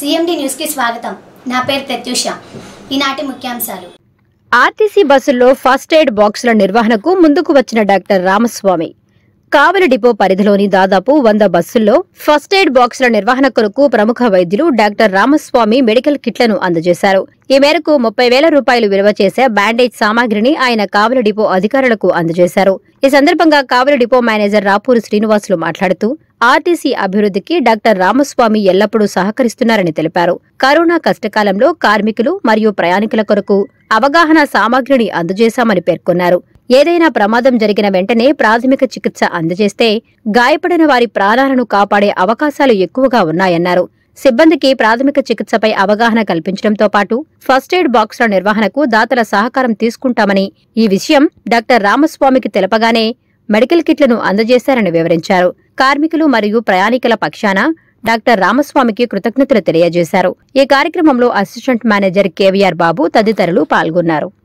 CMD న్యూస్కి స్వాగతం నా పేరు ప్రత్యూష ఈనాటి ముఖ్యాంశాలు ఆర్టీసీ బస్సుల్లో ఫస్ట్ ఎయిడ్ బాక్సుల నిర్వహణకు ముందుకు వచ్చిన డాక్టర్ రామస్వామి కావలి డిపో పరిధిలోని దాదాపు వంద బస్సుల్లో ఫస్ట్ ఎయిడ్ బాక్సుల నిర్వహణ కొరకు ప్రముఖ వైద్యులు డాక్టర్ రామస్వామి మెడికల్ కిట్లను అందజేశారు ఈ మేరకు ముప్పై వేల రూపాయలు విలువ చేసే బ్యాండేజ్ సామాగ్రిని ఆయన కావలి డిపో అధికారులకు అందజేశారు ఈ సందర్భంగా కావలి డిపో మేనేజర్ రాపూరు శ్రీనివాసులు మాట్లాడుతూ ఆర్టీసీ అభివృద్ధికి డాక్టర్ రామస్వామి ఎల్లప్పుడూ సహకరిస్తున్నారని తెలిపారు కరోనా కష్టకాలంలో కార్మికులు మరియు ప్రయాణికుల కొరకు అవగాహన సామాగ్రిని అందజేశామని పేర్కొన్నారు ఏదైనా ప్రమాదం జరిగిన వెంటనే ప్రాథమిక చికిత్స అందజేస్తే గాయపడిన వారి ప్రాణాలను కాపాడే అవకాశాలు ఎక్కువగా ఉన్నాయన్నారు సిబ్బందికి ప్రాథమిక చికిత్సపై అవగాహన కల్పించడంతో పాటు ఫస్ట్ ఎయిడ్ బాక్సుల నిర్వహణకు దాతల సహకారం తీసుకుంటామని ఈ విషయం డాక్టర్ రామస్వామికి తెలపగానే మెడికల్ కిట్లను అందజేశారని వివరించారు కార్మికులు మరియు ప్రయాణికుల పక్షాన డాక్టర్ రామస్వామికి కృతజ్ఞతలు తెలియజేశారు ఈ కార్యక్రమంలో అసిస్టెంట్ మేనేజర్ కేవీఆర్ బాబు తదితరులు పాల్గొన్నారు